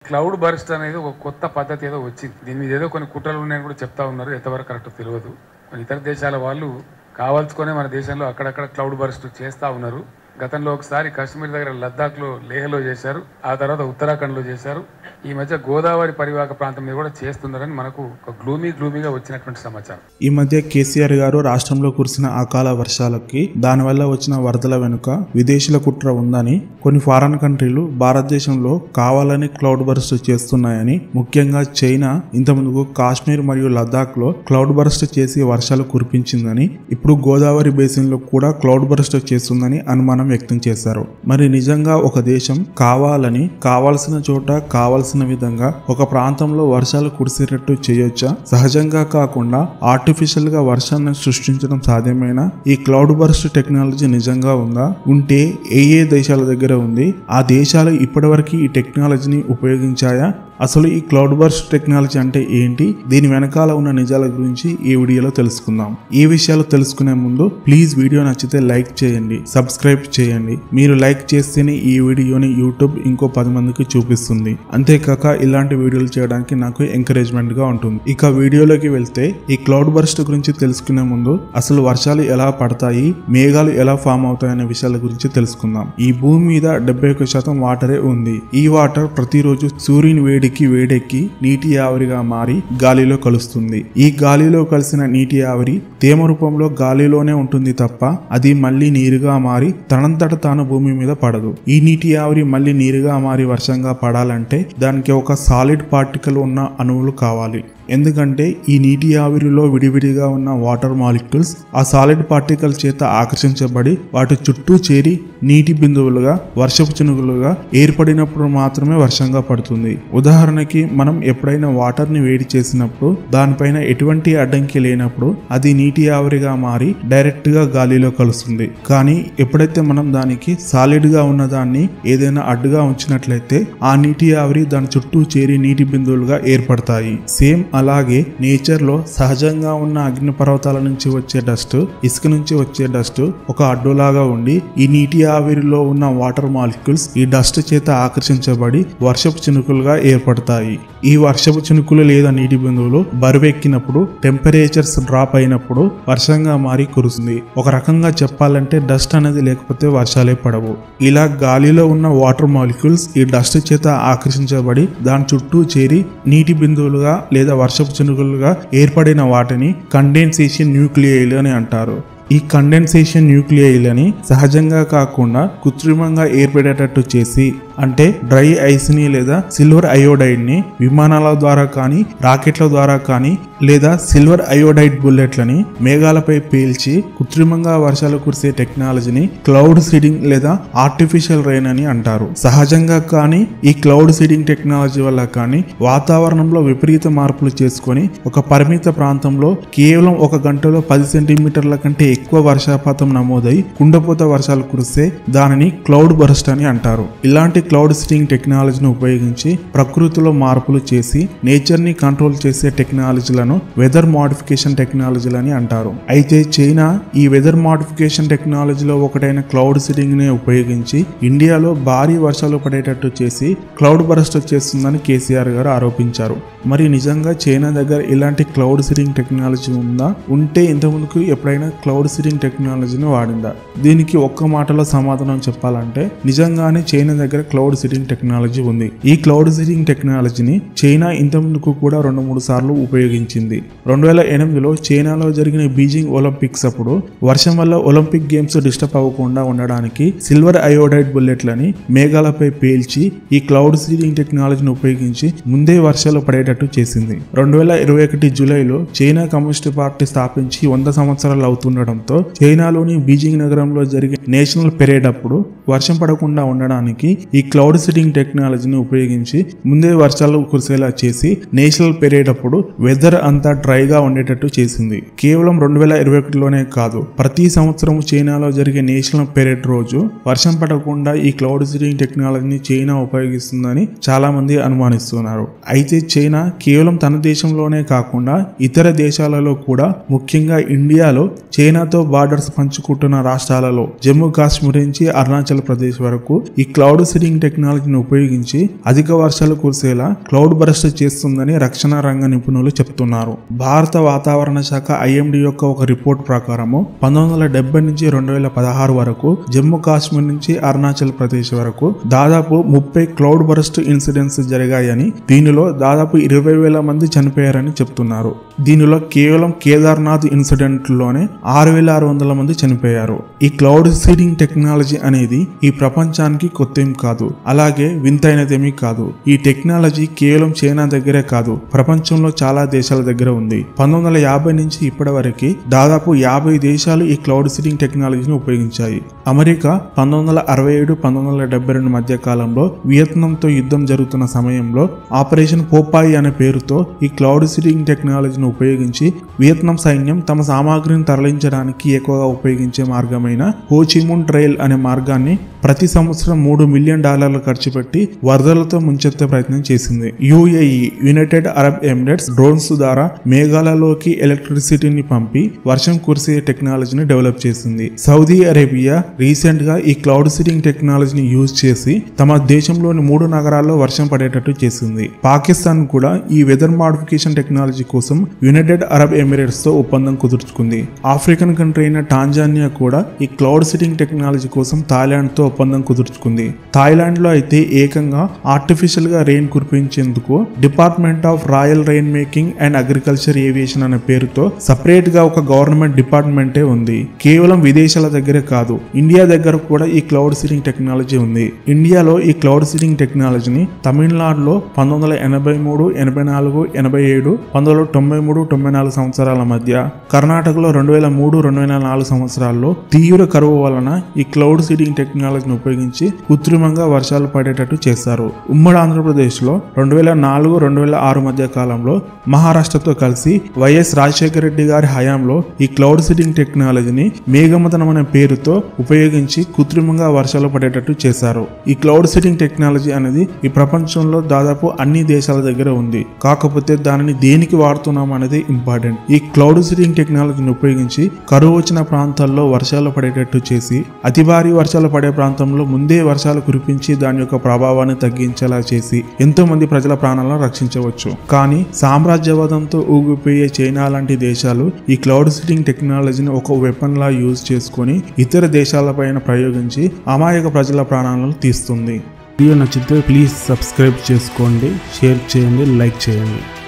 cloud burst అనేది ఒక కొత్త పద్ధతి ఏదో వచ్చింది దీని మీద ఏదో కొన్ని కుట్రలు ఉన్నాయని కూడా చెప్తా ఉన్నారు ఎంతవరకు కరెక్ట్ తెలియదు కొన్ని ఇతర దేశాల వాళ్ళు కావాల్సుకునే మన దేశంలో అక్కడక్కడ క్లౌడ్ బర్స్ట్ చేస్తా ఉన్నారు గతంలో ఒకసారి కాశ్మీర్ దగ్గర లద్దాఖ్లో లేహ్లో చేశారు ఆ తర్వాత ఉత్తరాఖండ్లో చేశారు ఈ మధ్య గోదావరి పరివాహక ప్రాంతం మీద కూడా చేస్తున్నారని మనకు ఒక గ్లూమీ గ్లూమీగా వచ్చినటువంటి సమాచారం ఈ మధ్య కేసీఆర్ గారు రాష్ట్రంలో కురిసిన అకాల వర్షాలకి దానివల్ల వచ్చిన వరదల వెనుక విదేశీల కుట్ర ఉందని కొన్ని ఫారెన్ కంట్రీలు భారతదేశంలో కావాలని క్లౌడ్ బర్స్ట్ చేస్తున్నాయని ముఖ్యంగా చైనా ఇంతకుముందుకు కాశ్మీర్ మరియు లద్దాఖ్ లో క్లౌడ్ బర్స్ట్ చేసి వర్షాలు కురిపించిందని ఇప్పుడు గోదావరి బేసిన్ లో కూడా క్లౌడ్ బర్స్ట్ చేస్తుందని అనుమానం వ్యక్తం చేశారు మరి నిజంగా ఒక దేశం కావాలని కావాల్సిన చోట కావాల్సిన విధంగా ఒక ప్రాంతంలో వర్షాలు కురిసేటట్టు చేయొచ్చా సహజంగా కాకుండా ఆర్టిఫిషియల్ గా వర్షాన్ని సృష్టించడం సాధ్యమేనా ఈ క్లౌడ్ బర్స్ట్ టెక్నాలజీ నిజంగా ఉందా ఉంటే ఏ ఏ దేశాల దగ్గర ఉంది ఆ దేశాలు ఇప్పటివరకు ఈ టెక్నాలజీని ఉపయోగించాయా అసలు ఈ క్లౌడ్ బర్స్ట్ టెక్నాలజీ అంటే ఏంటి దీని వెనకాల ఉన్న నిజాల గురించి ఈ వీడియోలో తెలుసుకుందాం ఈ విషయాలు తెలుసుకునే ముందు ప్లీజ్ వీడియో నచ్చితే లైక్ చేయండి సబ్స్క్రైబ్ చేయండి మీరు లైక్ చేస్తేనే ఈ వీడియోని యూట్యూబ్ ఇంకో పది మందికి చూపిస్తుంది అంతేకాక ఇలాంటి వీడియోలు చేయడానికి నాకు ఎంకరేజ్మెంట్ గా ఉంటుంది ఇక వీడియోలోకి వెళ్తే ఈ క్లౌడ్ బర్స్ట్ గురించి తెలుసుకునే ముందు అసలు వర్షాలు ఎలా పడతాయి మేఘాలు ఎలా ఫామ్ అవుతాయి అనే విషయాల గురించి తెలుసుకుందాం ఈ భూమి మీద డెబ్బై ఒక్క శాతం వాటరే ఉంది ఈ వాటర్ ప్రతిరోజు సూర్యుని వేడికి వేడెక్కి నీటి ఆవిరిగా మారి గాలిలో కలుస్తుంది ఈ గాలిలో కలిసిన నీటి ఆవిరి తేమ రూపంలో గాలిలోనే ఉంటుంది తప్ప అది మళ్ళీ నీరుగా మారి తనంతట తాను భూమి మీద పడదు ఈ నీటి ఆవిరి మళ్ళీ నీరుగా మారి వర్షంగా పడాలంటే దానికి ఒక సాలిడ్ పార్టికల్ ఉన్న అణువులు కావాలి ఎందుకంటే ఈ నీటి ఆవిరిలో విడివిడిగా ఉన్న వాటర్ మాలిక్యూల్స్ ఆ సాలిడ్ పార్టికల్ చేత ఆకర్షించబడి వాటి చుట్టూ చేరి నీటి బిందువులుగా వర్షపు చినుకులుగా ఏర్పడినప్పుడు మాత్రమే వర్షంగా పడుతుంది ఉదాహరణకి మనం ఎప్పుడైనా వాటర్ ని వేడి చేసినప్పుడు దానిపైన ఎటువంటి అడ్డంకి లేనప్పుడు అది నీటి ఆవిరిగా మారి డైరెక్ట్ గా గాలిలో కలుస్తుంది కానీ ఎప్పుడైతే మనం దానికి సాలిడ్ గా ఉన్న దాన్ని ఏదైనా అడ్డుగా ఉంచినట్లయితే ఆ నీటి ఆవిరి దాని చుట్టూ చేరి నీటి బిందువులుగా ఏర్పడతాయి సేమ్ అలాగే నేచర్ లో సహజంగా ఉన్న అగ్నిపర్వతాల నుంచి వచ్చే డస్ట్ ఇసుక నుంచి వచ్చే డస్ట్ ఒక అడ్డులాగా ఉండి ఈ నీటి ఆవిరిలో ఉన్న వాటర్ మాలిక్యూల్స్ ఈ డస్ట్ చేత ఆకర్షించబడి వర్షపు చినుకులుగా ఏర్పడతాయి ఈ వర్షపు చినుకులు లేదా నీటి బిందువులు బరువెక్కినప్పుడు టెంపరేచర్స్ డ్రాప్ అయినప్పుడు వర్షంగా మారి కురుస్తుంది ఒక రకంగా చెప్పాలంటే డస్ట్ అనేది లేకపోతే వర్షాలే పడవు ఇలా గాలిలో ఉన్న వాటర్ మాలిక్యూల్స్ ఈ డస్ట్ చేత ఆకర్షించబడి దాని చుట్టూ చేరి నీటి బిందువులుగా లేదా వర్షపు చినుకులుగా ఏర్పడిన వాటిని కండెన్సేషన్ న్యూక్లియైలు అని అంటారు ఈ కండెన్సేషన్ న్యూక్లియైలని సహజంగా కాకుండా కృత్రిమంగా ఏర్పడేటట్టు చేసి అంటే డ్రై ఐస్ ని లేదా సిల్వర్ అయోడైడ్ ని విమానాల ద్వారా కానీ రాకెట్ల ద్వారా కానీ లేదా సిల్వర్ అయోడైడ్ బుల్లెట్లని మేఘాలపై పేల్చి కృత్రిమంగా వర్షాలు కురిసే టెక్నాలజీని క్లౌడ్ సీడింగ్ లేదా ఆర్టిఫిషియల్ రెయిన్ అని అంటారు సహజంగా కానీ ఈ క్లౌడ్ సీడింగ్ టెక్నాలజీ వల్ల కానీ వాతావరణంలో విపరీత మార్పులు చేసుకొని ఒక పరిమిత ప్రాంతంలో కేవలం ఒక గంటలో పది సెంటీమీటర్ల కంటే ఎక్కువ వర్షపాతం నమోదై కుండపోత వర్షాలు కురిస్తే దానిని క్లౌడ్ బర్స్ట్ అని అంటారు ఇలాంటి క్లౌడ్ సీడింగ్ టెక్నాలజీని ఉపయోగించి ప్రకృతిలో మార్పులు చేసి నేచర్ ని కంట్రోల్ చేసే టెక్నాలజీలను వెదర్ మోడిఫికేషన్ టెక్నాలజీలని అంటారు అయితే చైనా ఈ వెదర్ మోడిఫికేషన్ టెక్నాలజీలో ఒకటైన క్లౌడ్ సీడింగ్ ని ఉపయోగించి ఇండియాలో భారీ వర్షాలు పడేటట్టు చేసి క్లౌడ్ బరస్ట్ చేస్తుందని కేసీఆర్ గారు ఆరోపించారు మరి నిజంగా చైనా దగ్గర ఇలాంటి క్లౌడ్ సీడింగ్ టెక్నాలజీ ఉందా ఉంటే ఇంతకుముందుకు ఎప్పుడైనా క్లౌడ్ సీడింగ్ టెక్నాలజీని వాడిందా దీనికి ఒక్క మాటలో సమాధానం చెప్పాలంటే నిజంగానే చైనా దగ్గర క్లౌడ్ సీడింగ్ టెక్నాలజీ ఉంది ఈ క్లౌడ్ సీడింగ్ టెక్నాలజీని చైనా ఇంతకుముందుకు కూడా రెండు మూడు సార్లు ఉపయోగించింది రెండు వేల ఎనిమిదిలో చైనాలో జరిగిన బీజింగ్ ఒలింపిక్స్ అప్పుడు వర్షం వల్ల ఒలింపిక్ గేమ్స్ డిస్టర్బ్ అవ్వకుండా ఉండడానికి సిల్వర్ అయోడైడ్ బుల్లెట్లని మేఘాలపై పేల్చి ఈ క్లౌడ్ సీడింగ్ టెక్నాలజీని ఉపయోగించి ముందే వర్షాలు పడేటట్టు చేసింది రెండు వేల ఇరవై ఒకటి జూలైలో చైనా కమ్యూనిస్ట్ పార్టీ స్థాపించి వంద సంవత్సరాలు అవుతుండటంతో చైనాలోని బీజింగ్ నగరంలో జరిగే నేషనల్ పెరేడ్ అప్పుడు వర్షం పడకుండా ఉండడానికి ఈ క్లౌడ్ సీడింగ్ టెక్నాలజీని ఉపయోగించి ముందే వర్షాలు కురిసేలా చేసి నేషనల్ పెరేడ్ అప్పుడు వెదర్ అంతా డ్రైగా ఉండేటట్టు చేసింది కేవలం రెండు వేల ఇరవై ఒకటిలోనే కాదు ప్రతి సంవత్సరం చైనాలో జరిగే నేషనల్ పెరేడ్ రోజు వర్షం పడకుండా ఈ క్లౌడ్ సీడింగ్ టెక్నాలజీని చైనా ఉపయోగిస్తుందని చాలా మంది అనుమానిస్తున్నారు అయితే చైనా కేవలం తన దేశంలోనే కాకుండా ఇతర దేశాలలో కూడా ముఖ్యంగా ఇండియాలో చైనాతో బార్డర్స్ పంచుకుంటున్న రాష్ట్రాలలో జమ్మూ కాశ్మీర్ నుంచి అరుణాచల్ ప్రదేశ్ వరకు ఈ క్లౌడ్ సీడింగ్ సీడింగ్ టెక్నాలజీని ఉపయోగించి అధిక వర్షాలు కురిసేలా క్లౌడ్ బరస్ట్ చేస్తుందని రక్షణ రంగ నిపుణులు చెప్తున్నారు భారత వాతావరణ శాఖ ఐఎండి యొక్క ఒక రిపోర్ట్ ప్రకారము పంతొమ్మిది వందల డెబ్బై నుంచి రెండు వేల పదహారు వరకు జమ్మూ కాశ్మీర్ నుంచి అరుణాచల్ ప్రదేశ్ వరకు దాదాపు ముప్పై క్లౌడ్ బరస్ట్ ఇన్సిడెంట్స్ జరిగాయని దీనిలో దాదాపు ఇరవై వేల మంది చనిపోయారని చెప్తున్నారు దీనిలో కేవలం కేదార్నాథ్ ఇన్సిడెంట్ లోనే ఆరు వేల ఆరు వందల మంది చనిపోయారు ఈ క్లౌడ్ సీడింగ్ టెక్నాలజీ అనేది ఈ ప్రపంచానికి కొత్త ఏం కాదు అలాగే వింతైనదేమీ కాదు ఈ టెక్నాలజీ కేవలం చైనా దగ్గరే కాదు ప్రపంచంలో చాలా దేశాల దగ్గర ఉంది పంతొమ్మిది వందల యాభై నుంచి ఇప్పటి వరకు దాదాపు యాభై దేశాలు ఈ క్లౌడ్ సీడింగ్ టెక్నాలజీని ఉపయోగించాయి అమెరికా పంతొమ్మిది వందల అరవై ఏడు పంతొమ్మిది వందల డెబ్బై రెండు మధ్య కాలంలో వియత్నాంతో యుద్ధం జరుగుతున్న సమయంలో ఆపరేషన్ పోపాయి అనే పేరుతో ఈ క్లౌడ్ సీడింగ్ టెక్నాలజీని ఉపయోగించి వియత్నాం సైన్యం తమ సామాగ్రిని తరలించడానికి ఎక్కువగా ఉపయోగించే మార్గమైన హోచిమున్ ట్రైల్ అనే మార్గాన్ని ప్రతి సంవత్సరం మూడు మిలియన్ డాలర్లు ఖర్చు పెట్టి వరదలతో ముంచెత్తే ప్రయత్నం చేసింది UAE United Arab Emirates drones ద్వారా మేఘాలలోకి ఎలక్ట్రిసిటీని పంపి వర్షం కురిసే టెక్నాలజీని డెవలప్ చేసింది సౌదీ అరేబియా రీసెంట్ గా ఈ క్లౌడ్ సీడింగ్ టెక్నాలజీని యూజ్ చేసి తమ దేశంలోని మూడు నగరాల్లో వర్షం పడేటట్టు చేసింది పాకిస్తాన్ కూడా ఈ వెదర్ మాడిఫికేషన్ టెక్నాలజీ కోసం యునైటెడ్ అరబ్ ఎమిరేట్స్ తో ఒప్పందం కుదుర్చుకుంది ఆఫ్రికన్ కంట్రీ అయిన టాంజానియా కూడా ఈ క్లౌడ్ సీడింగ్ టెక్నాలజీ కోసం థాయిలాండ్ తో ఒప్పందం కుదుర్చుకుంది థాయిలాండ్ లో అయితే ఏకంగా ఆర్టిఫిషియల్ గా రెయిన్ కురిపించేందుకు department of royal rain making and agriculture aviation అనే పేరుతో సపరేట్ గా ఒక గవర్నమెంట్ డిపార్ట్మెంటే ఉంది కేవలం విదేశాల దగ్గరే కాదు ఇండియా దగ్గర కూడా ఈ క్లౌడ్ సీడింగ్ టెక్నాలజీ ఉంది ఇండియాలో ఈ క్లౌడ్ సీడింగ్ టెక్నాలజీని తమిళనాడులో పంతొమ్మిది వందల ఎనభై మూడు ఎనభై నాలుగు ఎనభై ఏడు పంతొమ్మిది వందల తొంభై మూడు తొంభై నాలుగు సంవత్సరాల మధ్య కర్ణాటకలో రెండు వేల మూడు రెండు వేల నాలుగు సంవత్సరాల్లో తీవ్ర కరువు వలన ఈ క్లౌడ్ సీడింగ్ టెక్నాలజీని ఉపయోగించి కృత్రిమంగా వర్షాలు పడేటట్టు చేశారు ఉమ్మడి ఆంధ్రప్రదేశ్ లో రెండు వేల నాలుగు రెండు వేల ఆరు మధ్య కాలంలో మహారాష్ట్రతో కలిసి వైఎస్ రాజశేఖర రెడ్డి గారి హయాంలో ఈ క్లౌడ్ సీడింగ్ టెక్నాలజీని మేఘమతనం అనే పేరుతో ఉపయోగించి కృత్రిమంగా వర్షాలు పడేటట్టు చేశారు ఈ క్లౌడ్ సీడింగ్ టెక్నాలజీ అనేది ఈ ప్రపంచంలో దాదాపు అన్ని దేశాల దగ్గర ఉంది కాకపోతే దానిని దేనికి వాడుతున్నాం అనేది ఇంపార్టెంట్ ఈ క్లౌడ్ సీడింగ్ టెక్నాలజీని ఉపయోగించి కరువు వచ్చిన ప్రాంతాల్లో వర్షాలు పడేటట్టు చేసి అతి భారీ వర్షాలు పడే ప్రాంతంలో ముందే వర్షాలు కురిపించి దాని యొక్క ప్రభావాన్ని తగ్గించేలా చేసి ఎంతో మంది ప్రజల ప్రాణాలను రక్షించవచ్చు కానీ సామ్రాజ్యవాదంతో ఊగిపోయే చైనా లాంటి దేశాలు ఈ క్లౌడ్ సీడింగ్ టెక్నాలజీని ఒక వెపన్ లా యూజ్ చేసుకొని ఇతర దేశాలపైన ప్రయోగించి అమాయక ప్రజల ప్రాణాలను తీస్తుంది వీడియో నచ్చితే ప్లీజ్ సబ్స్క్రైబ్ చేసుకోండి షేర్ చేయండి లైక్ చేయండి